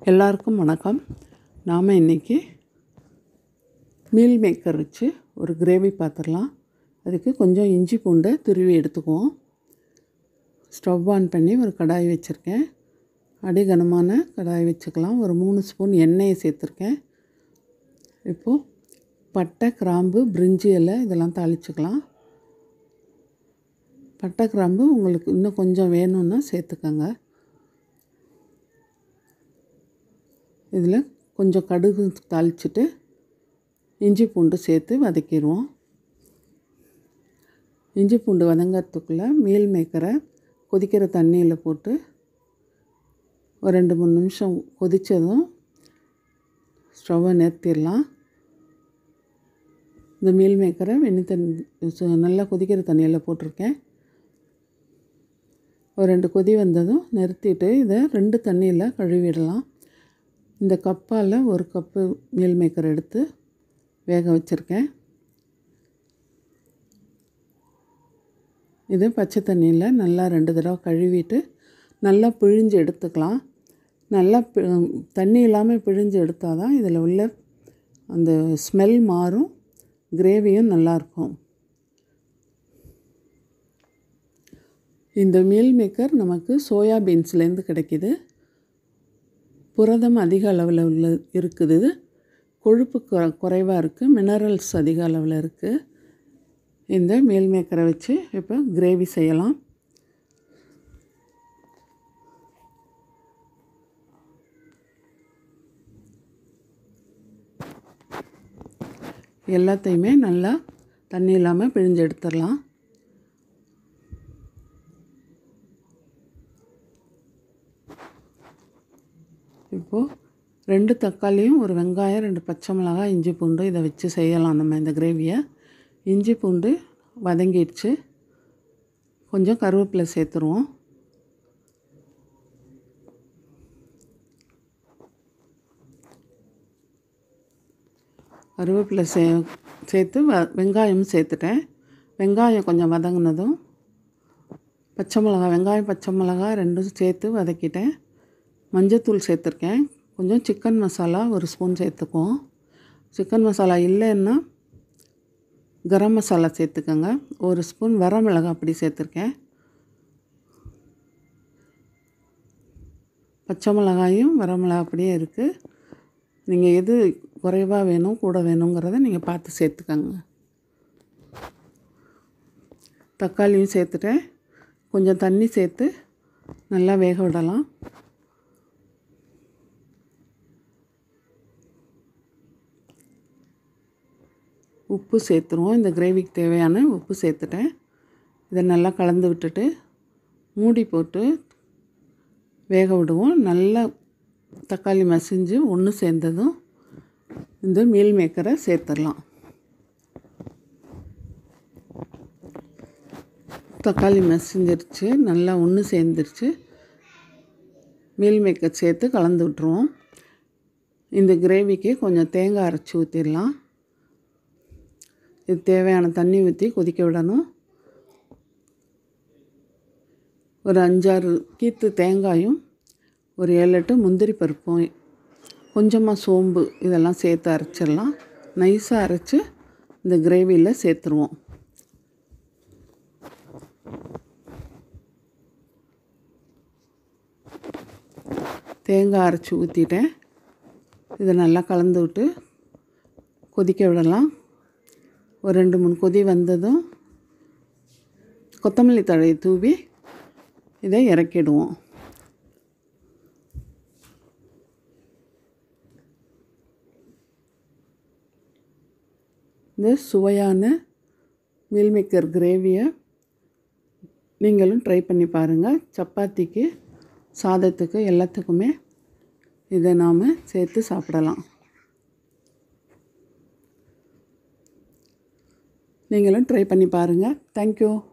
எல்லாருக்கும் வணக்கம் நாம் இன்றைக்கி மீல் மேக்கர் வச்சு ஒரு கிரேவி பார்த்துடலாம் அதுக்கு கொஞ்சம் இஞ்சி பூண்டை துருவி எடுத்துக்குவோம் ஸ்டவ் ஆன் பண்ணி ஒரு கடாய் வச்சுருக்கேன் அடிகனமான கடாய் வச்சுக்கலாம் ஒரு மூணு ஸ்பூன் எண்ணெயை சேர்த்துருக்கேன் இப்போது பட்டை கிராம்பு பிரிஞ்சி இலை இதெல்லாம் தாளிச்சுக்கலாம் பட்டை கிராம்பு உங்களுக்கு இன்னும் கொஞ்சம் வேணும்னா சேர்த்துக்கோங்க இதில் கொஞ்சம் கடுகு தாளிச்சிட்டு இஞ்சி பூண்டு சேர்த்து வதக்கிடுவோம் இஞ்சி பூண்டு வதங்கிறதுக்குள்ளே மீல் மேக்கரை கொதிக்கிற தண்ணியில் போட்டு ஒரு ரெண்டு மூணு நிமிஷம் கொதித்ததும் ஸ்டவ்வை நிறுத்திடலாம் இந்த மீல் மேக்கரை வெண்ணி தண்ணி சு- நல்லா கொதிக்கிற தண்ணியில் போட்டிருக்கேன் ஒரு ரெண்டு கொதி வந்ததும் நிறுத்திட்டு இதை ரெண்டு தண்ணியில் கழுவிடலாம் இந்த கப்பால் ஒரு கப்பு மீல் மேக்கர் எடுத்து வேக வச்சுருக்கேன் இது பச்சை தண்ணியில் நல்லா ரெண்டு தடவை கழுவிட்டு நல்லா பிழிஞ்சு எடுத்துக்கலாம் நல்லா பி- தண்ணி இல்லாமல் பிழிஞ்சு எடுத்தால் தான் இதில் உள்ள அந்த ஸ்மெல் மாறும் கிரேவியும் நல்லாயிருக்கும் இந்த மீல் மேக்கர் நமக்கு சோயா பீன்ஸ்லேருந்து கிடைக்கிது புரதம் அதிக அளவில் உள்ள இருக்குது கொழுப்பு குற குறைவாக இருக்குது மினரல்ஸ் அதிக அளவில் இருக்குது இந்த மீல் மேக்கரை வச்சு இப்போ கிரேவி செய்யலாம் எல்லாத்தையுமே நல்லா தண்ணி இல்லாமல் பிழிஞ்சு எடுத்துடலாம் இப்போது ரெண்டு தக்காளியும் ஒரு வெங்காயம் ரெண்டு பச்சை மிளகாய் இஞ்சி பூண்டு இதை வச்சு செய்யலாம் நம்ம இந்த கிரேவியை இஞ்சி பூண்டு வதங்கிடுச்சு கொஞ்சம் கருவேப்பிலை சேர்த்துருவோம் கருவேப்பிலை சே சேர்த்து வ வெங்காயம் சேர்த்துட்டேன் வெங்காயம் கொஞ்சம் வதங்கினதும் பச்சை மிளகாய் வெங்காயம் பச்சை மிளகாய் ரெண்டும் சேர்த்து வதக்கிட்டேன் மஞ்சத்தூள் சேர்த்துருக்கேன் கொஞ்சம் சிக்கன் மசாலா ஒரு ஸ்பூன் சேர்த்துக்குவோம் சிக்கன் மசாலா இல்லைன்னா கரம் மசாலா சேர்த்துக்கோங்க ஒரு ஸ்பூன் வரமிளகாய் அப்படி சேர்த்துருக்கேன் பச்சை மிளகாயும் வரமிளகாய் அப்படியே இருக்குது நீங்கள் எது குறைவாக வேணும் கூட வேணுங்கிறத நீங்கள் பார்த்து சேர்த்துக்கோங்க தக்காளியும் சேர்த்துட்டேன் கொஞ்சம் தண்ணி சேர்த்து நல்லா வேக விடலாம் உப்பு சேர்த்துருவோம் இந்த கிரேவிக்கு தேவையான உப்பு சேர்த்துட்டேன் இதை நல்லா கலந்து விட்டுட்டு மூடி போட்டு வேக விடுவோம் நல்லா தக்காளி மசிஞ்சு ஒன்று சேர்ந்ததும் இந்த மீல் மேக்கரை சேர்த்துடலாம் தக்காளி மசிஞ்சிருச்சு நல்லா ஒன்று சேர்ந்துருச்சு மீல் மேக்கர் சேர்த்து கலந்து விட்ருவோம் இந்த கிரேவிக்கு கொஞ்சம் தேங்காய் அரைச்சி ஊற்றிடலாம் இது தேவையான தண்ணி ஊற்றி கொதிக்க விடணும் ஒரு அஞ்சாறு கீத்து தேங்காயும் ஒரு ஏழு எட்டு முந்திரி பருப்பும் கொஞ்சமாக சோம்பு இதெல்லாம் சேர்த்து அரைச்சிடலாம் நைஸாக அரைச்சி இந்த கிரேவியில் சேர்த்துருவோம் தேங்காய் அரைச்சி ஊற்றிட்டேன் இதை நல்லா கலந்து விட்டு கொதிக்க விடலாம் ஒரு ரெண்டு மூணு கொதி வந்ததும் கொத்தமல்லி தழையை தூவி இதை இறக்கிடுவோம் இந்த சுவையான மீல்மேக்கர் கிரேவியை நீங்களும் ட்ரை பண்ணி பாருங்கள் சப்பாத்திக்கு சாதத்துக்கு எல்லாத்துக்குமே இதை நாம் சேர்த்து சாப்பிடலாம் நீங்களும் ட்ரை பண்ணி பாருங்கள் தேங்க்யூ